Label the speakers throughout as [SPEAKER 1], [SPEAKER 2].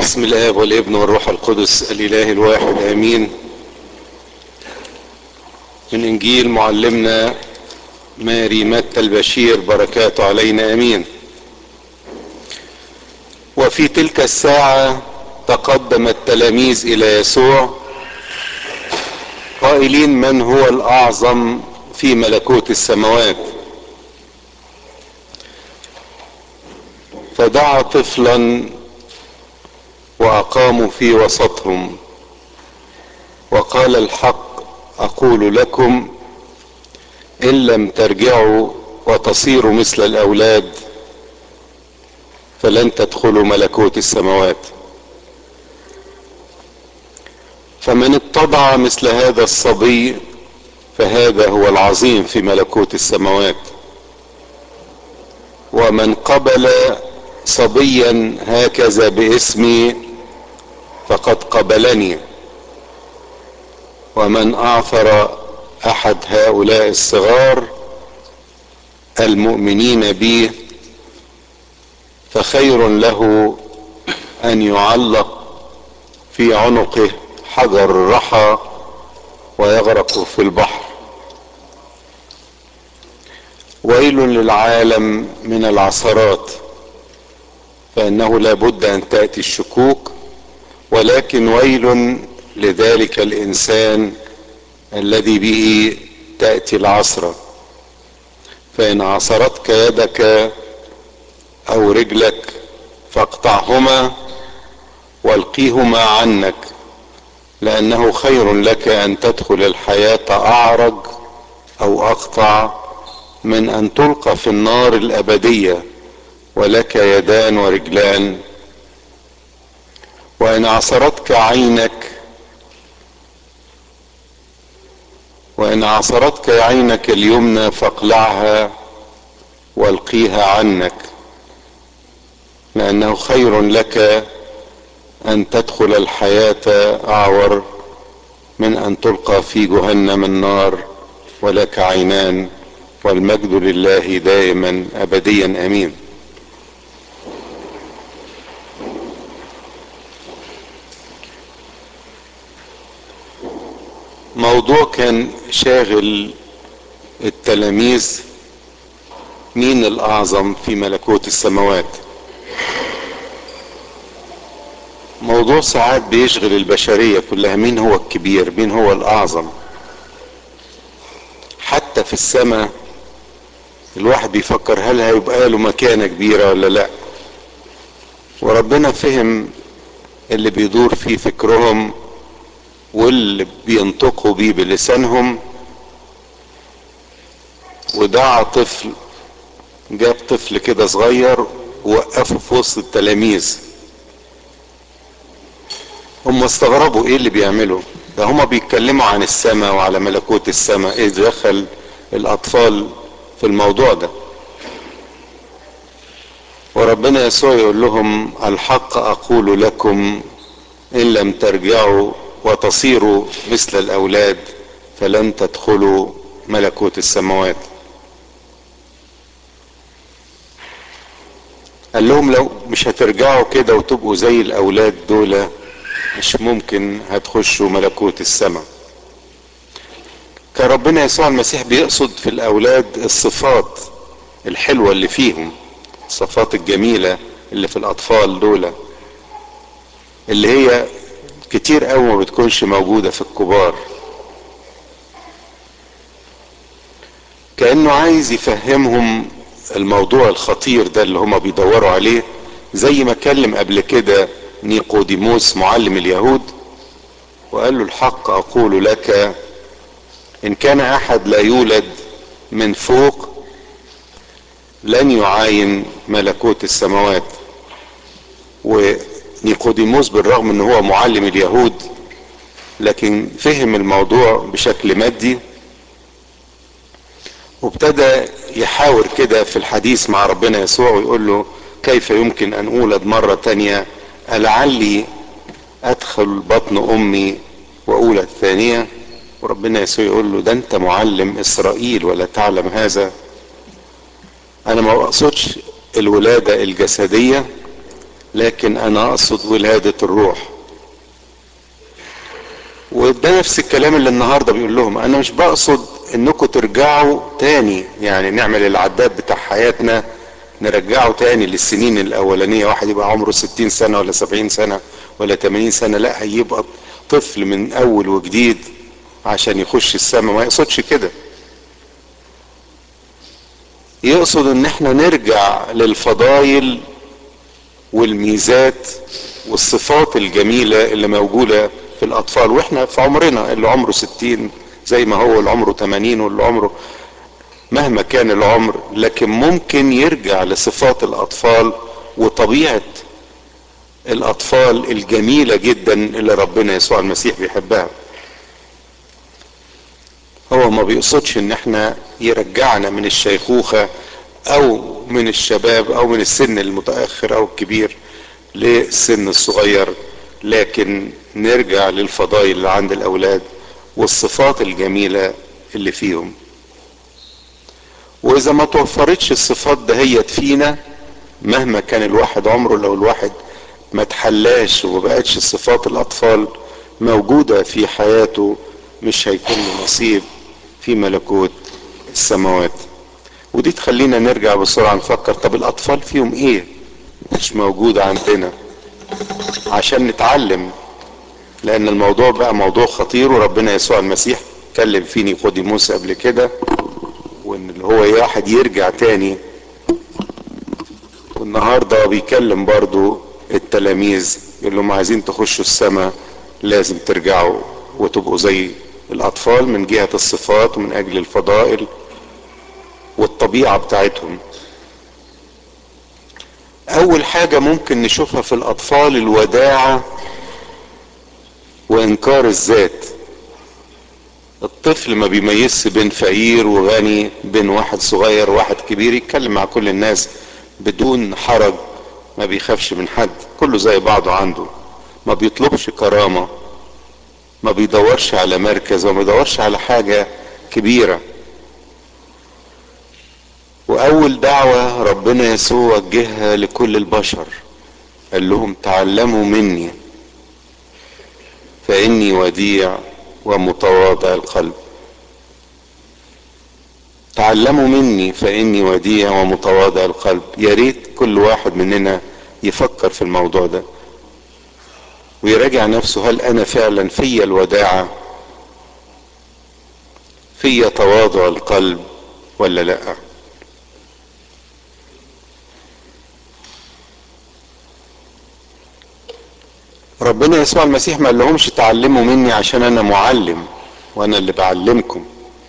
[SPEAKER 1] بسم الآب والابن والروح القدس الإله الواحد آمين من إنجيل معلمنا ماري متى البشير بركاته علينا آمين وفي تلك الساعة تقدم التلاميذ إلى يسوع قائلين من هو الأعظم في ملكوت السماوات فدعا طفلا واقاموا في وسطهم وقال الحق اقول لكم ان لم ترجعوا وتصيروا مثل الاولاد فلن تدخلوا ملكوت السماوات فمن اتضع مثل هذا الصبي فهذا هو العظيم في ملكوت السماوات ومن قبل صبيا هكذا باسمي فقد قبلني ومن اعثر احد هؤلاء الصغار المؤمنين بي فخير له ان يعلق في عنقه حجر الرحى ويغرق في البحر ويل للعالم من العثرات فانه لا بد ان تاتي الشكوك ولكن ويل لذلك الانسان الذي به تاتي العصره فان عصرتك يدك او رجلك فاقطعهما والقيهما عنك لانه خير لك ان تدخل الحياه اعرج او اقطع من ان تلقى في النار الابديه ولك يدان ورجلان وان عصرتك عينك وان عصرتك عينك اليمنى فاقلعها والقيها عنك لانه خير لك ان تدخل الحياه اعور من ان تلقى في جهنم النار ولك عينان والمجد لله دائما ابديا امين موضوع كان شاغل التلاميذ مين الاعظم في ملكوت السماوات موضوع ساعات بيشغل البشريه كلها مين هو الكبير مين هو الاعظم حتى في السماء الواحد بيفكر هل هيبقى له مكانه كبيره ولا لا وربنا فهم اللي بيدور في فكرهم واللي بينطقوا بيه بلسانهم ودعا طفل جاب طفل كده صغير ووقفه في وسط التلاميذ هم استغربوا ايه اللي بيعملوا ده هما بيتكلموا عن السماء وعلى ملكوت السماء ايه دخل الاطفال في الموضوع ده وربنا يسوع يقول لهم الحق اقول لكم ان لم ترجعوا وتصيروا مثل الاولاد فلن تدخلوا ملكوت السماوات قال لهم لو مش هترجعوا كده وتبقوا زي الاولاد دول مش ممكن هتخشوا ملكوت السماء كان ربنا يسوع المسيح بيقصد في الاولاد الصفات الحلوه اللي فيهم الصفات الجميله اللي في الاطفال دول اللي هي كتير قوي ما بتكونش موجوده في الكبار كانه عايز يفهمهم الموضوع الخطير ده اللي هما بيدوروا عليه زي ما كلم قبل كده نيقوديموس معلم اليهود وقال له الحق اقول لك ان كان احد لا يولد من فوق لن يعاين ملكوت السماوات ونيقوديموس بالرغم ان هو معلم اليهود لكن فهم الموضوع بشكل مادي وابتدى يحاور كده في الحديث مع ربنا يسوع ويقول له كيف يمكن ان اولد مرة تانية لعلي ادخل بطن امي واولد ثانية وربنا يسوع يقول له ده انت معلم اسرائيل ولا تعلم هذا انا ما اقصدش الولادة الجسدية لكن انا اقصد ولادة الروح وده نفس الكلام اللي النهاردة بيقول لهم انا مش بقصد انكم ترجعوا تاني يعني نعمل العداد بتاع حياتنا نرجعه تاني للسنين الاولانية واحد يبقى عمره ستين سنة ولا سبعين سنة ولا تمانين سنة لا هيبقى طفل من اول وجديد عشان يخش السماء ما يقصدش كده يقصد ان احنا نرجع للفضايل والميزات والصفات الجميلة اللي موجودة في الاطفال واحنا في عمرنا اللي عمره ستين زي ما هو اللي عمره تمانين واللي عمره مهما كان العمر لكن ممكن يرجع لصفات الاطفال وطبيعة الاطفال الجميلة جدا اللي ربنا يسوع المسيح بيحبها هو ما بيقصدش ان احنا يرجعنا من الشيخوخة او من الشباب او من السن المتأخر او الكبير للسن الصغير لكن نرجع للفضائل اللي عند الاولاد والصفات الجميلة اللي فيهم واذا ما توفرتش الصفات دهيت فينا مهما كان الواحد عمره لو الواحد ما تحلاش ومبقتش صفات الاطفال موجودة في حياته مش هيكون له نصيب في ملكوت السماوات ودي تخلينا نرجع بسرعة نفكر طب الاطفال فيهم ايه مش موجود عندنا عشان نتعلم لان الموضوع بقى موضوع خطير وربنا يسوع المسيح اتكلم فيه نيقوديموس قبل كده وان اللي هو واحد يرجع تاني والنهارده بيكلم برضو التلاميذ يقول لهم عايزين تخشوا السماء لازم ترجعوا وتبقوا زي الاطفال من جهة الصفات ومن اجل الفضائل والطبيعة بتاعتهم اول حاجة ممكن نشوفها في الاطفال الوداعة وانكار الذات الطفل ما بيميزش بين فقير وغني بين واحد صغير وواحد كبير يتكلم مع كل الناس بدون حرج ما بيخافش من حد كله زي بعضه عنده ما بيطلبش كرامة ما بيدورش على مركز وما بيدورش على حاجة كبيرة واول دعوة ربنا يسوع وجهها لكل البشر قال لهم تعلموا مني فاني وديع ومتواضع القلب تعلموا مني فاني وديع ومتواضع القلب يا ريت كل واحد مننا يفكر في الموضوع ده ويراجع نفسه هل انا فعلا في الوداعة في تواضع القلب ولا لا ربنا يسوع المسيح ما لهمش تعلموا مني عشان انا معلم وانا اللي بعلمكم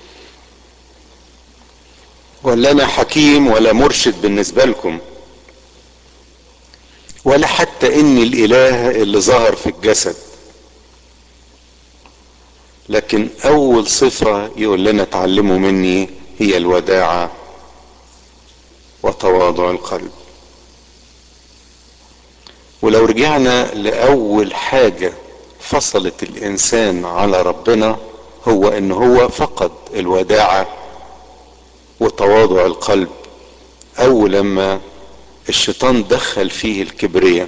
[SPEAKER 1] ولا انا حكيم ولا مرشد بالنسبة لكم ولا حتى اني الاله اللي ظهر في الجسد لكن اول صفة يقول لنا تعلموا مني هي الوداعة وتواضع القلب ولو رجعنا لاول حاجة فصلت الانسان على ربنا هو ان هو فقد الوداعة وتواضع القلب اول لما الشيطان دخل فيه الكبرياء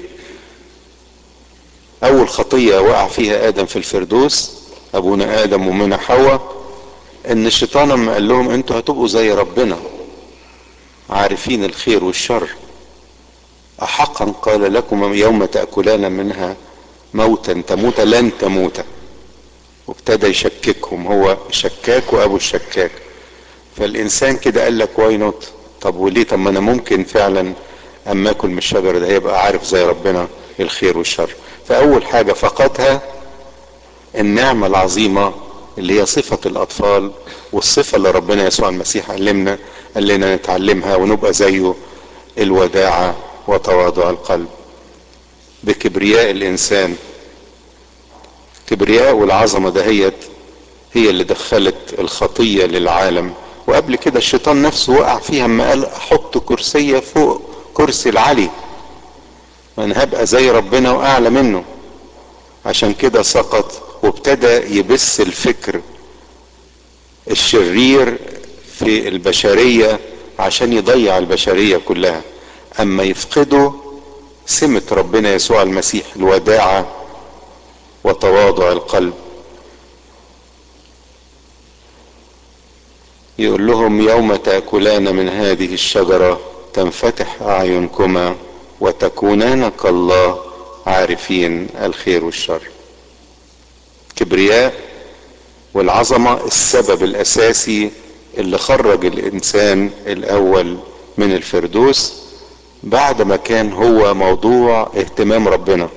[SPEAKER 1] اول خطية وقع فيها ادم في الفردوس ابونا ادم ومنى حواء ان الشيطان لما قال لهم انتوا هتبقوا زي ربنا عارفين الخير والشر احقا قال لكم يوم تأكلان منها موتا تموت لن تموت وابتدى يشككهم هو شكاك وابو الشكاك فالانسان كده قال لك واي نوت طب وليه طب ما انا ممكن فعلا اما اكل من الشجره ده هيبقى عارف زي ربنا الخير والشر فاول حاجه فقدها النعمه العظيمه اللي هي صفه الاطفال والصفه اللي ربنا يسوع المسيح علمنا قال لنا نتعلمها ونبقى زيه الوداعه وتواضع القلب بكبرياء الانسان كبرياء والعظمه دهيت هي اللي دخلت الخطيه للعالم وقبل كده الشيطان نفسه وقع فيها اما قال احط كرسية فوق كرسي العلي وانا هبقى زي ربنا واعلى منه عشان كده سقط وابتدى يبث الفكر الشرير في البشرية عشان يضيع البشرية كلها اما يفقده سمة ربنا يسوع المسيح الوداعة وتواضع القلب يقول لهم يوم تاكلان من هذه الشجره تنفتح اعينكما وتكونان كالله عارفين الخير والشر كبرياء والعظمه السبب الاساسي اللي خرج الانسان الاول من الفردوس بعد ما كان هو موضوع اهتمام ربنا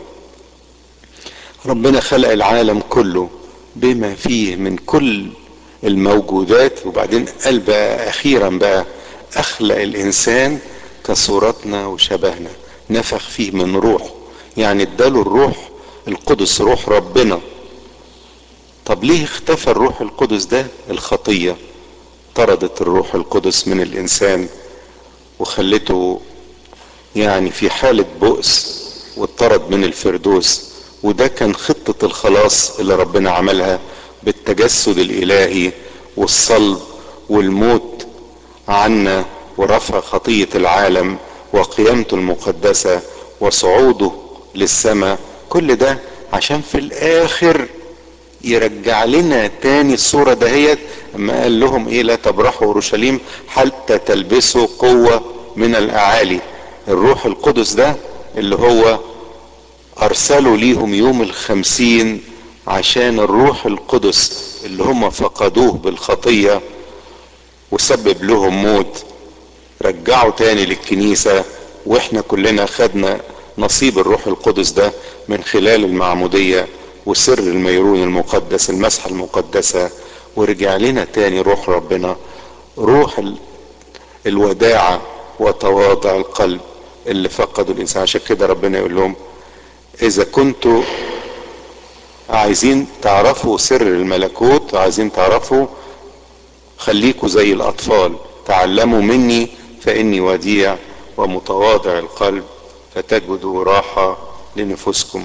[SPEAKER 1] ربنا خلق العالم كله بما فيه من كل الموجودات وبعدين قال بقى اخيرا بقى اخلق الانسان كصورتنا وشبهنا نفخ فيه من روح يعني اداله الروح القدس روح ربنا طب ليه اختفى الروح القدس ده الخطية طردت الروح القدس من الانسان وخلته يعني في حالة بؤس واتطرد من الفردوس وده كان خطة الخلاص اللي ربنا عملها بالتجسد الالهي والصلب والموت عنا ورفع خطية العالم وقيامته المقدسة وصعوده للسماء كل ده عشان في الاخر يرجع لنا تاني الصورة دهيت اما قال لهم ايه لا تبرحوا اورشليم حتى تلبسوا قوة من الاعالي الروح القدس ده اللي هو ارسلوا ليهم يوم الخمسين عشان الروح القدس اللي هم فقدوه بالخطية وسبب لهم موت رجعوا تاني للكنيسة واحنا كلنا خدنا نصيب الروح القدس ده من خلال المعمودية وسر الميرون المقدس المسحة المقدسة ورجع لنا تاني روح ربنا روح الوداعة وتواضع القلب اللي فقدوا الانسان عشان كده ربنا يقول لهم اذا كنتوا عايزين تعرفوا سر الملكوت عايزين تعرفوا خليكوا زي الاطفال تعلموا مني فاني وديع ومتواضع القلب فتجدوا راحة لنفوسكم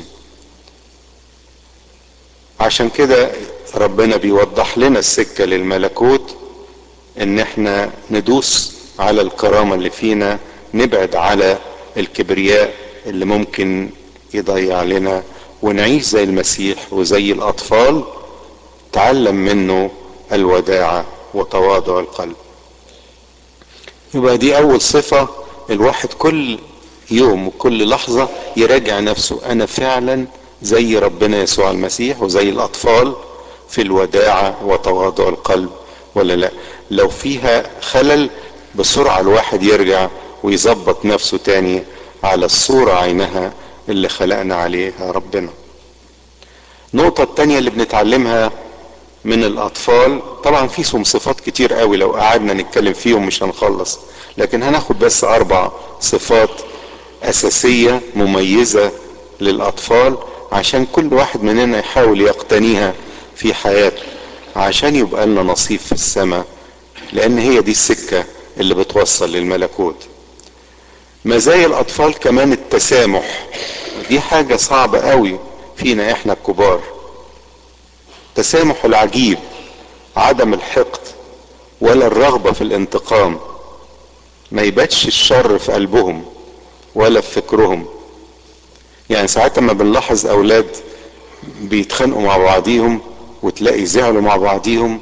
[SPEAKER 1] عشان كده ربنا بيوضح لنا السكة للملكوت ان احنا ندوس على الكرامة اللي فينا نبعد على الكبرياء اللي ممكن يضيع لنا ونعيش زي المسيح وزي الاطفال تعلم منه الوداعة وتواضع القلب يبقى دي اول صفة الواحد كل يوم وكل لحظة يراجع نفسه انا فعلا زي ربنا يسوع المسيح وزي الاطفال في الوداعة وتواضع القلب ولا لا لو فيها خلل بسرعة الواحد يرجع ويظبط نفسه تاني على الصورة عينها اللي خلقنا عليها ربنا النقطة التانية اللي بنتعلمها من الاطفال طبعا في صفات كتير قوي لو قعدنا نتكلم فيهم مش هنخلص لكن هناخد بس اربع صفات اساسية مميزة للاطفال عشان كل واحد مننا يحاول يقتنيها في حياته عشان يبقى لنا نصيب في السماء لان هي دي السكة اللي بتوصل للملكوت مزايا الاطفال كمان التسامح دي حاجة صعبة قوي فينا احنا الكبار التسامح العجيب عدم الحقد ولا الرغبة في الانتقام ما يباتش الشر في قلبهم ولا في فكرهم يعني ساعات ما بنلاحظ اولاد بيتخانقوا مع بعضيهم وتلاقي زعلوا مع بعضيهم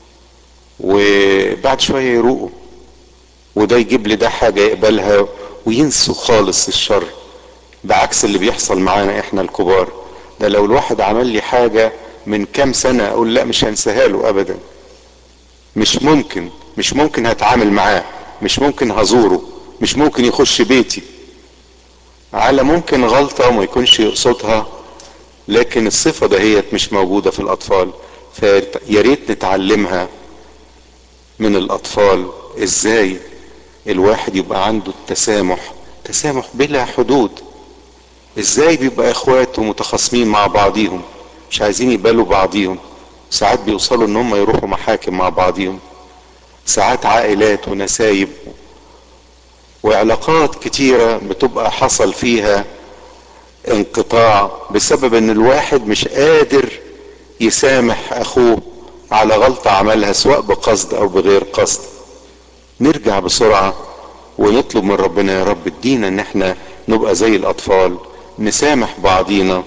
[SPEAKER 1] وبعد شوية يروقوا وده يجيب لي ده حاجة يقبلها وينسوا خالص الشر بعكس اللي بيحصل معانا احنا الكبار ده لو الواحد عمل لي حاجة من كام سنة اقول لا مش هنساها له ابدا مش ممكن مش ممكن هتعامل معاه مش ممكن هزوره مش ممكن يخش بيتي على ممكن غلطة وما يكونش يقصدها لكن الصفة دهيت مش موجودة في الاطفال فيا ريت نتعلمها من الاطفال ازاي الواحد يبقى عنده التسامح تسامح بلا حدود ازاي بيبقى اخوات ومتخاصمين مع بعضيهم مش عايزين يقبلوا بعضيهم ساعات بيوصلوا ان هم يروحوا محاكم مع بعضيهم ساعات عائلات ونسايب وعلاقات كتيرة بتبقى حصل فيها انقطاع بسبب ان الواحد مش قادر يسامح اخوه على غلطة عملها سواء بقصد او بغير قصد نرجع بسرعة ونطلب من ربنا يا رب ادينا ان احنا نبقى زي الاطفال نسامح بعضينا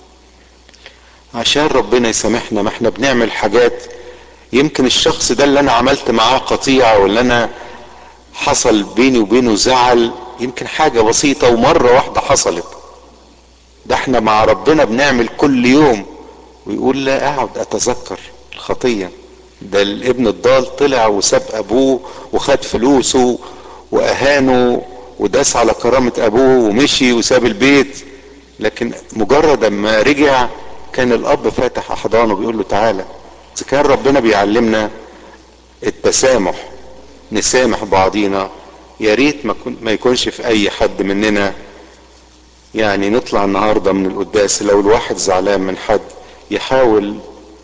[SPEAKER 1] عشان ربنا يسامحنا ما احنا بنعمل حاجات يمكن الشخص ده اللي انا عملت معاه قطيعة واللي انا حصل بيني وبينه زعل يمكن حاجة بسيطة ومرة واحدة حصلت ده احنا مع ربنا بنعمل كل يوم ويقول لا اقعد اتذكر الخطية ده الابن الضال طلع وساب ابوه وخد فلوسه واهانه وداس على كرامة ابوه ومشي وساب البيت لكن مجرد ما رجع كان الاب فاتح احضانه بيقول له تعالى اذا كان ربنا بيعلمنا التسامح نسامح بعضينا يا ريت ما, ما يكونش في اي حد مننا يعني نطلع النهارده من القداس لو الواحد زعلان من حد يحاول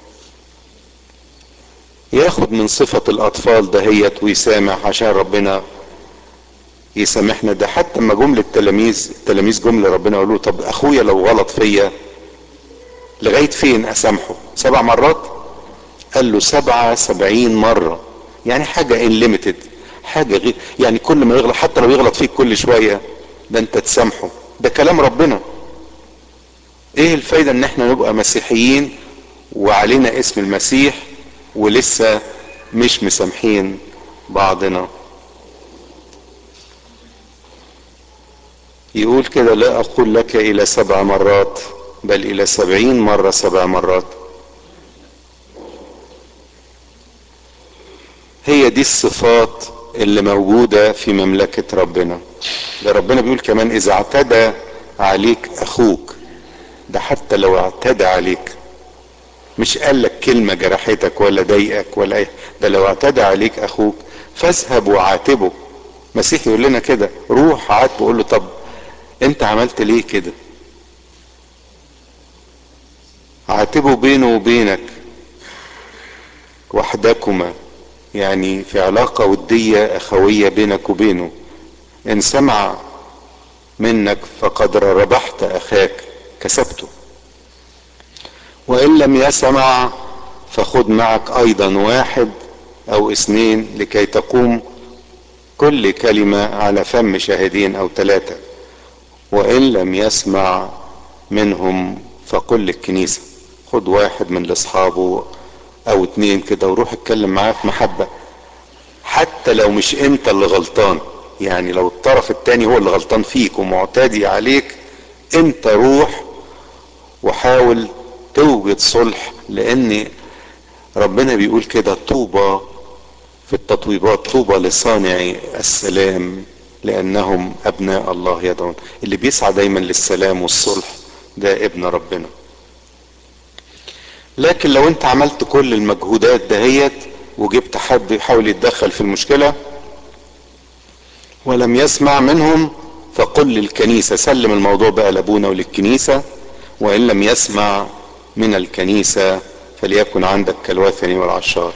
[SPEAKER 1] ياخد من صفة الاطفال دهيت ويسامح عشان ربنا يسامحنا ده حتى اما جملة التلاميذ التلاميذ جملة ربنا قالوا طب اخويا لو غلط فيا لغاية فين اسامحه سبع مرات قال له سبعة سبعين مرة يعني حاجة انليمتد حاجة غير يعني كل ما يغلط حتى لو يغلط فيك كل شوية ده انت تسامحه ده كلام ربنا ايه الفايدة ان احنا نبقى مسيحيين وعلينا اسم المسيح ولسه مش مسامحين بعضنا يقول كده لا اقول لك الى سبع مرات بل الى سبعين مرة سبع مرات هي دي الصفات اللي موجودة في مملكة ربنا ده ربنا بيقول كمان اذا اعتدى عليك اخوك ده حتى لو اعتدى عليك مش قال لك كلمة جرحتك ولا ضايقك ولا ايه ده لو اعتدى عليك اخوك فاذهب وعاتبه مسيح يقول لنا كده روح عاتبه قول له طب انت عملت ليه كده عاتبه بينه وبينك وحدكما يعني في علاقة ودية أخوية بينك وبينه إن سمع منك فقد ربحت أخاك كسبته وإن لم يسمع فخذ معك أيضا واحد أو اثنين لكي تقوم كل كلمة على فم شاهدين أو ثلاثة وإن لم يسمع منهم فقل للكنيسة خد واحد من أصحابه او اتنين كده وروح اتكلم معاه في محبة حتى لو مش انت اللي غلطان يعني لو الطرف التاني هو اللي غلطان فيك ومعتدي عليك انت روح وحاول توجد صلح لان ربنا بيقول كده طوبى في التطويبات طوبى لصانعي السلام لانهم ابناء الله يدعون اللي بيسعى دايما للسلام والصلح ده ابن ربنا لكن لو انت عملت كل المجهودات دهيت وجبت حد يحاول يتدخل في المشكلة ولم يسمع منهم فقل للكنيسة سلم الموضوع بقى لابونا وللكنيسة وان لم يسمع من الكنيسة فليكن عندك كالوثني والعشار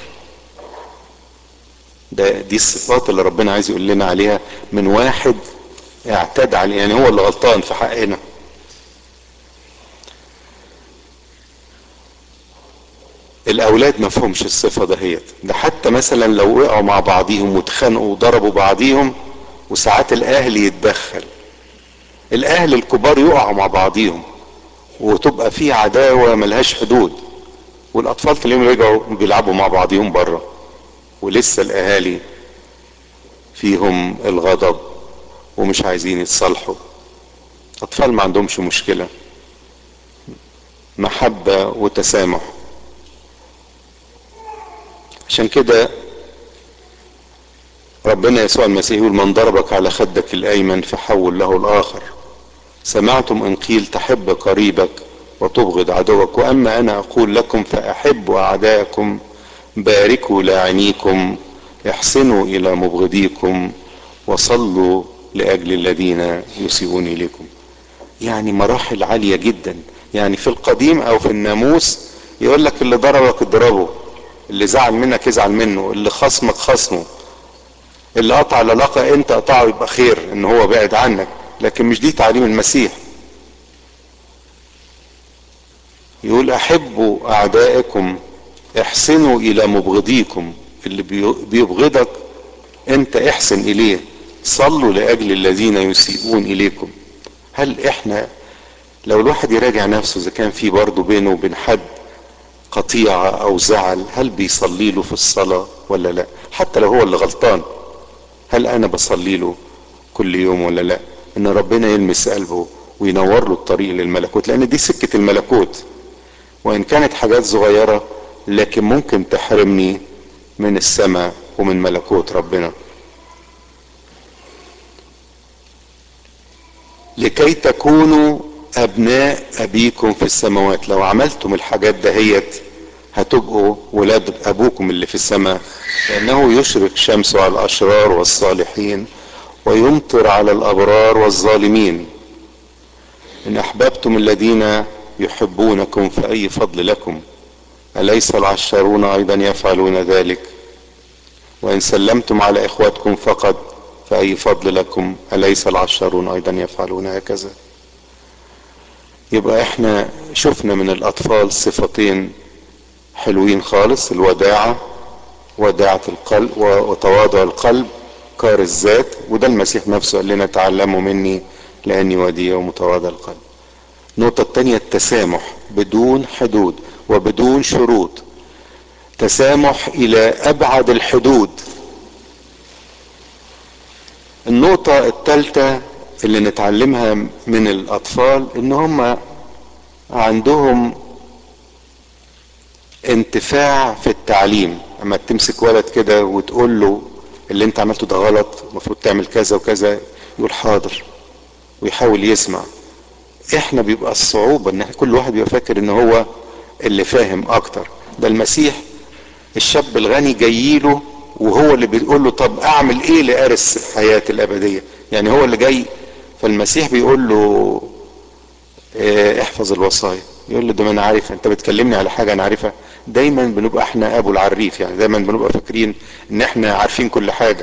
[SPEAKER 1] ده دي الصفات اللي ربنا عايز يقول لنا عليها من واحد اعتدى عليه يعني هو اللي غلطان في حقنا الاولاد ما فهمش الصفه دهيت ده حتى مثلا لو وقعوا مع بعضيهم واتخانقوا وضربوا بعضيهم وساعات الاهل يتدخل الاهل الكبار يقعوا مع بعضيهم وتبقى في عداوه ملهاش حدود والاطفال تلاقيهم رجعوا بيلعبوا مع بعضيهم بره ولسه الاهالي فيهم الغضب ومش عايزين يتصالحوا اطفال ما عندهمش مشكله محبه وتسامح عشان كده ربنا يسوع المسيح يقول من ضربك على خدك الايمن فحول له الاخر سمعتم ان قيل تحب قريبك وتبغض عدوك واما انا اقول لكم فاحبوا اعداءكم باركوا لاعنيكم احسنوا الى مبغضيكم وصلوا لاجل الذين يسيئون اليكم يعني مراحل عاليه جدا يعني في القديم او في الناموس يقول لك اللي ضربك اضربه اللي زعل منك يزعل منه اللي خصمك خصمه اللي قطع العلاقة انت قطعه يبقى خير ان هو بعد عنك لكن مش دي تعليم المسيح يقول احبوا اعدائكم احسنوا الى مبغضيكم اللي بيبغضك انت احسن اليه صلوا لاجل الذين يسيئون اليكم هل احنا لو الواحد يراجع نفسه اذا كان في برضه بينه وبين حد قطيعة او زعل هل بيصلي له في الصلاة ولا لا حتى لو هو اللي غلطان هل انا بصلي له كل يوم ولا لا ان ربنا يلمس قلبه وينور له الطريق للملكوت لان دي سكة الملكوت وان كانت حاجات صغيرة لكن ممكن تحرمني من السماء ومن ملكوت ربنا لكي تكونوا ابناء ابيكم في السماوات لو عملتم الحاجات دهيت هتبقوا ولاد ابوكم اللي في السماء لانه يشرق شمسه على الاشرار والصالحين ويمطر على الابرار والظالمين ان احببتم الذين يحبونكم فاي فضل لكم اليس العشارون ايضا يفعلون ذلك وان سلمتم على اخواتكم فقط فاي فضل لكم اليس العشارون ايضا يفعلون هكذا يبقى احنا شفنا من الاطفال صفتين حلوين خالص الوداعة وداعة القلب وتواضع القلب كار الذات وده المسيح نفسه قال لنا تعلموا مني لاني وديع ومتواضع القلب النقطة التانية التسامح بدون حدود وبدون شروط تسامح الى ابعد الحدود النقطة الثالثة اللي نتعلمها من الاطفال ان هم عندهم انتفاع في التعليم اما تمسك ولد كده وتقول له اللي انت عملته ده غلط المفروض تعمل كذا وكذا يقول حاضر ويحاول يسمع احنا بيبقى الصعوبة ان كل واحد بيبقى فاكر ان هو اللي فاهم اكتر ده المسيح الشاب الغني جايله وهو اللي بيقول له طب اعمل ايه لارث الحياة الابدية يعني هو اللي جاي فالمسيح بيقول له اه احفظ الوصايا يقول له ده ما انا عارف انت بتكلمني على حاجة انا عارفها دايما بنبقى احنا ابو العريف يعني دايما بنبقى فاكرين ان احنا عارفين كل حاجة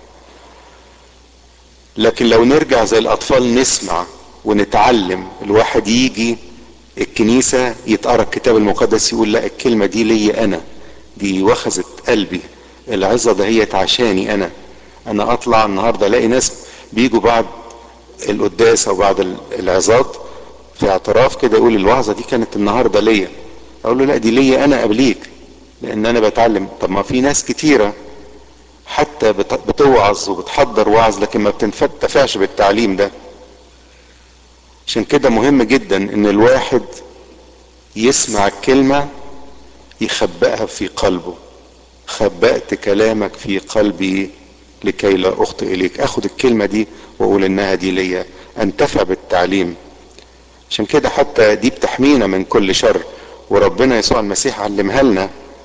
[SPEAKER 1] لكن لو نرجع زي الاطفال نسمع ونتعلم الواحد يجي الكنيسة يتقرا الكتاب المقدس يقول لا الكلمة دي ليا انا دي وخزت قلبي العظة دهيت عشاني انا انا اطلع النهاردة الاقي ناس بيجوا بعد القداس او بعد العظات في اعتراف كده يقول الوعظة دي كانت النهاردة ليا اقول له لا دي ليا انا قبليك لان انا بتعلم طب ما في ناس كتيرة حتى بتوعظ وبتحضر وعظ لكن ما بتنتفعش بالتعليم ده عشان كده مهم جدا ان الواحد يسمع الكلمة يخبئها في قلبه خبأت كلامك في قلبي لكي لا اخطئ اليك اخد الكلمة دي واقول انها دي ليا انتفع بالتعليم عشان كده حتى دي بتحمينا من كل شر وربنا يسوع المسيح علمها لنا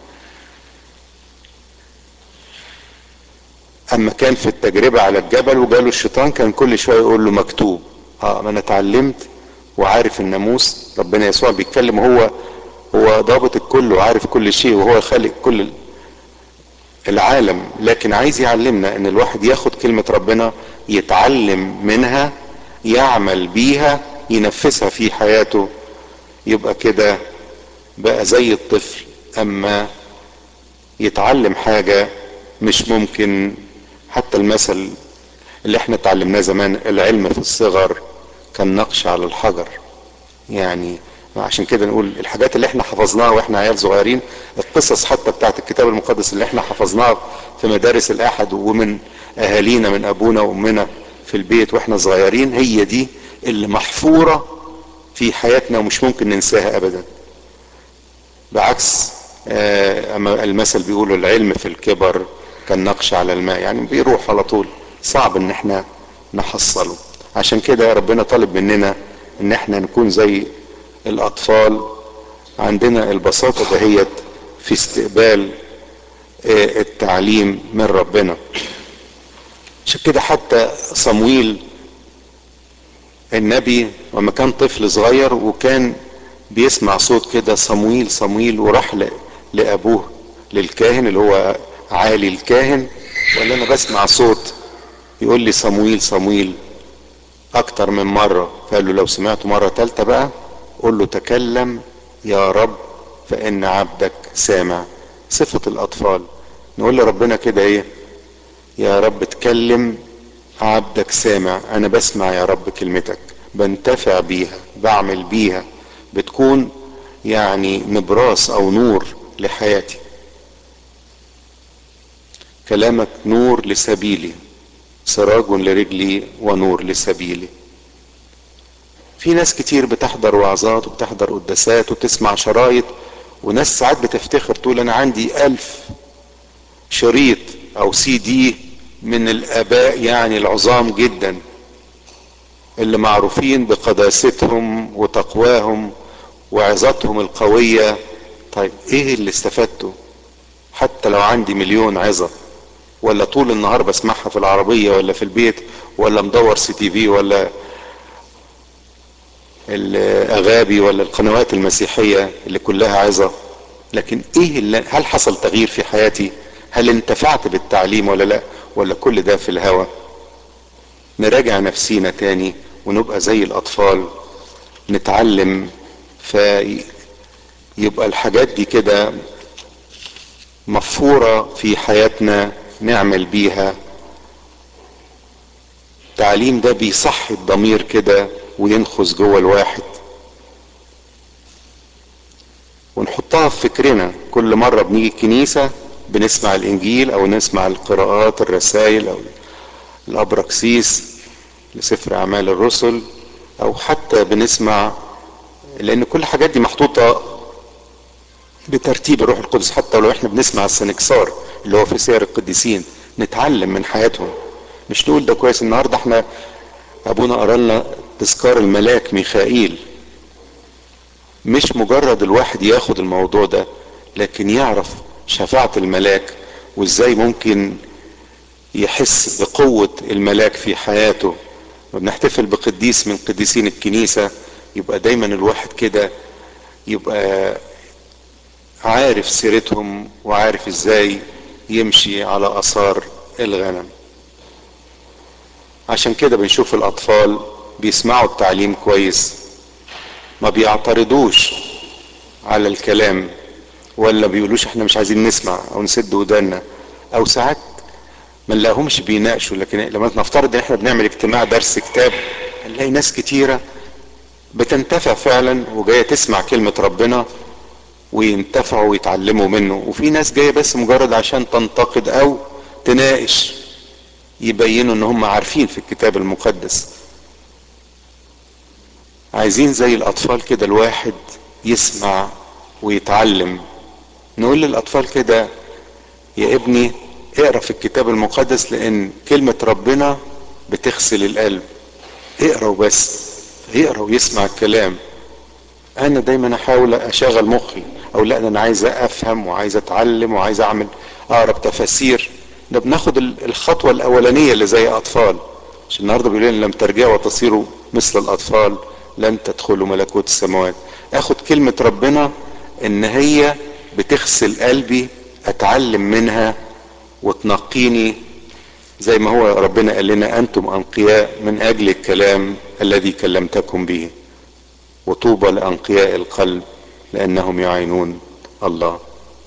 [SPEAKER 1] اما كان في التجربة على الجبل وجاله الشيطان كان كل شوية يقول له مكتوب اه ما انا اتعلمت وعارف الناموس ربنا يسوع بيتكلم هو هو ضابط الكل وعارف كل شيء وهو خالق كل العالم لكن عايز يعلمنا ان الواحد ياخد كلمة ربنا يتعلم منها يعمل بيها ينفذها في حياته يبقى كده بقى زي الطفل اما يتعلم حاجة مش ممكن حتى المثل اللي احنا اتعلمناه زمان العلم في الصغر كالنقش على الحجر يعني عشان كده نقول الحاجات اللي احنا حفظناها واحنا عيال صغيرين القصص حتى بتاعت الكتاب المقدس اللي احنا حفظناها في مدارس الاحد ومن اهالينا من ابونا وامنا في البيت واحنا صغيرين هي دي اللي محفورة في حياتنا ومش ممكن ننساها ابدا بعكس آه اما المثل بيقول العلم في الكبر كالنقش على الماء يعني بيروح على طول صعب ان احنا نحصله عشان كده ربنا طالب مننا ان احنا نكون زي الاطفال عندنا البساطة دهيت في استقبال آه التعليم من ربنا عشان كده حتى صمويل النبي وما كان طفل صغير وكان بيسمع صوت كده صمويل صمويل وراح لابوه للكاهن اللي هو عالي الكاهن وقال انا بسمع صوت يقول لي صمويل صمويل اكتر من مرة فقال له لو سمعته مرة تالتة بقى قول له تكلم يا رب فان عبدك سامع صفة الاطفال نقول لربنا كده ايه يا رب اتكلم عبدك سامع انا بسمع يا رب كلمتك بنتفع بيها بعمل بيها بتكون يعني نبراس او نور لحياتي كلامك نور لسبيلي سراج لرجلي ونور لسبيلي في ناس كتير بتحضر وعظات وبتحضر قداسات وتسمع شرايط وناس ساعات بتفتخر تقول انا عندي الف شريط او سي دي من الاباء يعني العظام جدا اللي معروفين بقداستهم وتقواهم وعظتهم القوية طيب ايه اللي استفدته حتى لو عندي مليون عظة ولا طول النهار بسمعها في العربية ولا في البيت ولا مدور سي تي في ولا الاغابي ولا القنوات المسيحية اللي كلها عظة لكن ايه اللي هل حصل تغيير في حياتي هل انتفعت بالتعليم ولا لا ولا كل ده في الهوى نراجع نفسينا تاني ونبقى زي الاطفال نتعلم فيبقى الحاجات دي كده مفورة في حياتنا نعمل بيها التعليم ده بيصحي الضمير كده وينخز جوه الواحد ونحطها في فكرنا كل مرة بنيجي الكنيسة بنسمع الانجيل او نسمع القراءات الرسائل او الابراكسيس لسفر اعمال الرسل او حتى بنسمع لان كل الحاجات دي محطوطة بترتيب الروح القدس حتى لو احنا بنسمع السنكسار اللي هو في سير القديسين نتعلم من حياتهم مش نقول ده كويس النهارده احنا ابونا قرا لنا تذكار الملاك ميخائيل مش مجرد الواحد ياخد الموضوع ده لكن يعرف شفاعة الملاك وازاي ممكن يحس بقوة الملاك في حياته وبنحتفل بقديس من قديسين الكنيسة يبقى دايما الواحد كده يبقى عارف سيرتهم وعارف ازاي يمشي على اثار الغنم عشان كده بنشوف الاطفال بيسمعوا التعليم كويس ما بيعترضوش على الكلام ولا بيقولوش احنا مش عايزين نسمع او نسد ودانا او ساعات ما نلاقيهمش بيناقشوا لكن لما نفترض ان احنا بنعمل اجتماع درس كتاب هنلاقي ناس كتيرة بتنتفع فعلا وجاية تسمع كلمة ربنا وينتفعوا ويتعلموا منه وفي ناس جاية بس مجرد عشان تنتقد او تناقش يبينوا ان هم عارفين في الكتاب المقدس عايزين زي الاطفال كده الواحد يسمع ويتعلم نقول للاطفال كده يا ابني اقرا في الكتاب المقدس لان كلمة ربنا بتغسل القلب اقرا وبس يقرا ويسمع الكلام انا دايما احاول اشغل مخي او لا انا عايز افهم وعايز اتعلم وعايز اعمل اقرا تفاسير ده بناخد الخطوة الاولانية اللي زي اطفال عشان النهارده بيقول لنا لم ترجعوا وتصيروا مثل الاطفال لن تدخلوا ملكوت السماوات اخد كلمة ربنا ان هي بتغسل قلبي اتعلم منها وتنقيني زي ما هو ربنا قال لنا انتم انقياء من اجل الكلام الذي كلمتكم به وطوبى لانقياء القلب لانهم يعينون الله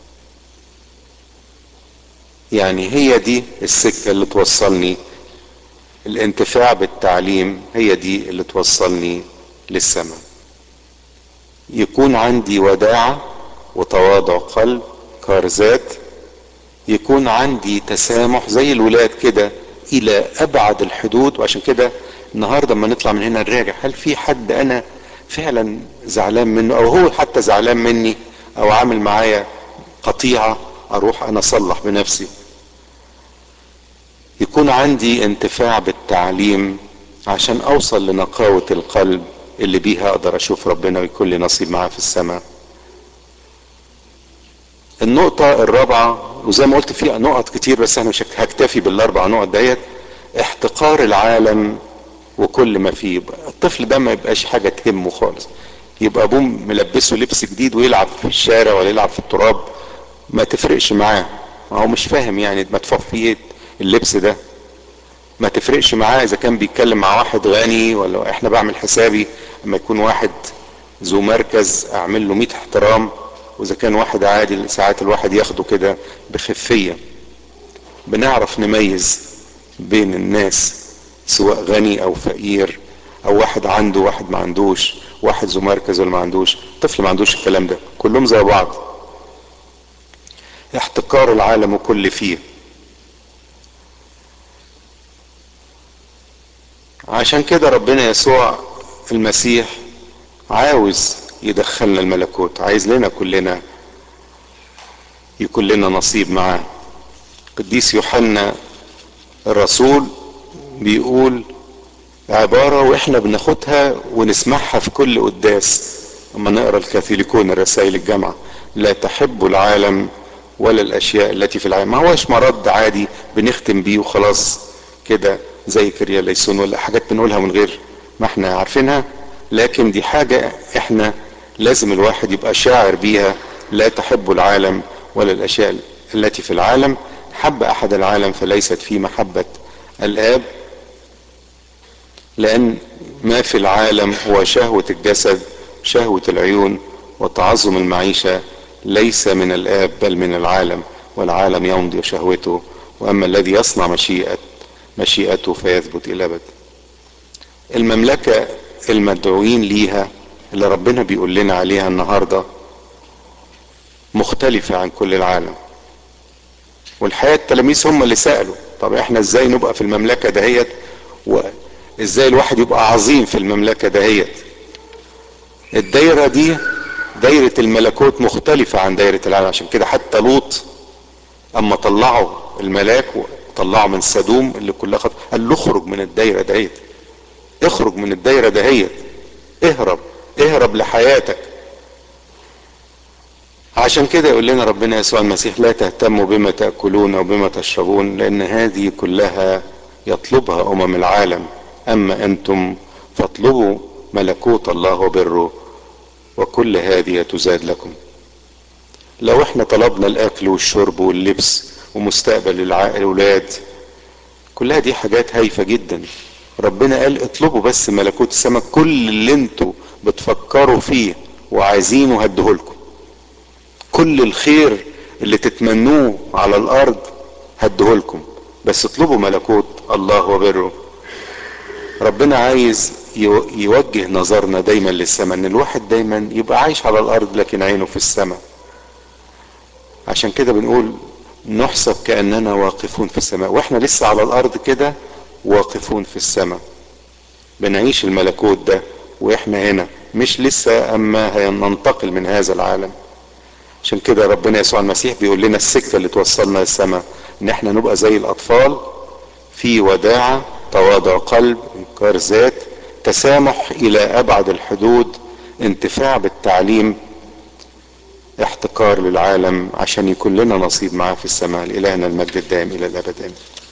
[SPEAKER 1] يعني هي دي السكة اللي توصلني الانتفاع بالتعليم هي دي اللي توصلني للسماء يكون عندي وداعة وتواضع قلب كارزات يكون عندي تسامح زي الولاد كده الى ابعد الحدود وعشان كده النهارده لما نطلع من هنا نراجع هل في حد انا فعلا زعلان منه او هو حتى زعلان مني او عامل معايا قطيعة اروح انا اصلح بنفسي يكون عندي انتفاع بالتعليم عشان اوصل لنقاوة القلب اللي بيها اقدر اشوف ربنا ويكون لي نصيب معاه في السماء النقطة الرابعة وزي ما قلت في نقط كتير بس انا مش هكتفي بالاربع نقط ديت احتقار العالم وكل ما فيه يبقى الطفل ده ما يبقاش حاجة تهمه خالص يبقى ابوه ملبسه لبس جديد ويلعب في الشارع ولا يلعب في التراب ما تفرقش معاه ما هو مش فاهم يعني مدفوع فيه ايه اللبس ده ما تفرقش معاه اذا كان بيتكلم مع واحد غني ولا احنا بعمل حسابي لما يكون واحد ذو مركز اعمل له 100 احترام واذا كان واحد عادي ساعات الواحد ياخده كده بخفية بنعرف نميز بين الناس سواء غني او فقير او واحد عنده واحد ما عندوش واحد ذو مركز ولا ما عندوش طفل ما عندوش الكلام ده كلهم زي بعض احتقار العالم كل فيه عشان كده ربنا يسوع المسيح عاوز يدخلنا الملكوت عايز لنا كلنا يكون لنا نصيب معاه قديس يوحنا الرسول بيقول عبارة واحنا بناخدها ونسمعها في كل قداس اما نقرا الكاثوليكون رسائل الجامعة لا تحب العالم ولا الاشياء التي في العالم ما هوش مرض عادي بنختم بيه وخلاص كده زي كريا ليسون ولا حاجات بنقولها من غير ما احنا عارفينها لكن دي حاجة احنا لازم الواحد يبقى شاعر بيها لا تحب العالم ولا الاشياء التي في العالم حب احد العالم فليست في محبة الاب لان ما في العالم هو شهوة الجسد شهوة العيون وتعظم المعيشة ليس من الاب بل من العالم والعالم يمضي شهوته واما الذي يصنع مشيئة مشيئته فيثبت الى ابد المملكة المدعوين ليها اللي ربنا بيقول لنا عليها النهاردة مختلفة عن كل العالم والحقيقة التلاميذ هم اللي سألوا طب احنا ازاي نبقى في المملكة دهيت وازاي الواحد يبقى عظيم في المملكة دهيت الدايرة دي دايرة الملكوت مختلفة عن دايرة العالم عشان كده حتى لوط اما طلعوا الملاك وطلعوا من سدوم اللي كلها خط قال له اخرج من الدايرة دهيت اخرج من الدايرة دهيت اهرب اهرب لحياتك عشان كده يقول لنا ربنا يسوع المسيح لا تهتموا بما تأكلون او بما تشربون لان هذه كلها يطلبها امم العالم اما انتم فاطلبوا ملكوت الله وبره وكل هذه تزاد لكم لو احنا طلبنا الاكل والشرب واللبس ومستقبل الاولاد كلها دي حاجات هايفة جدا ربنا قال اطلبوا بس ملكوت السماء كل اللي انتوا بتفكروا فيه وعايزينه هديهولكم كل الخير اللي تتمنوه على الارض هديهولكم بس اطلبوا ملكوت الله وبره ربنا عايز يوجه نظرنا دايما للسماء ان الواحد دايما يبقى عايش على الارض لكن عينه في السماء عشان كده بنقول نحسب كاننا واقفون في السماء واحنا لسه على الارض كده واقفون في السماء بنعيش الملكوت ده واحنا هنا مش لسه اما هننتقل من هذا العالم عشان كده ربنا يسوع المسيح بيقول لنا السكه اللي توصلنا للسماء ان احنا نبقى زي الاطفال في وداعه تواضع قلب انكار ذات تسامح الى ابعد الحدود انتفاع بالتعليم احتقار للعالم عشان يكون لنا نصيب معاه في السماء لإلهنا المجد الدائم الى الابد امين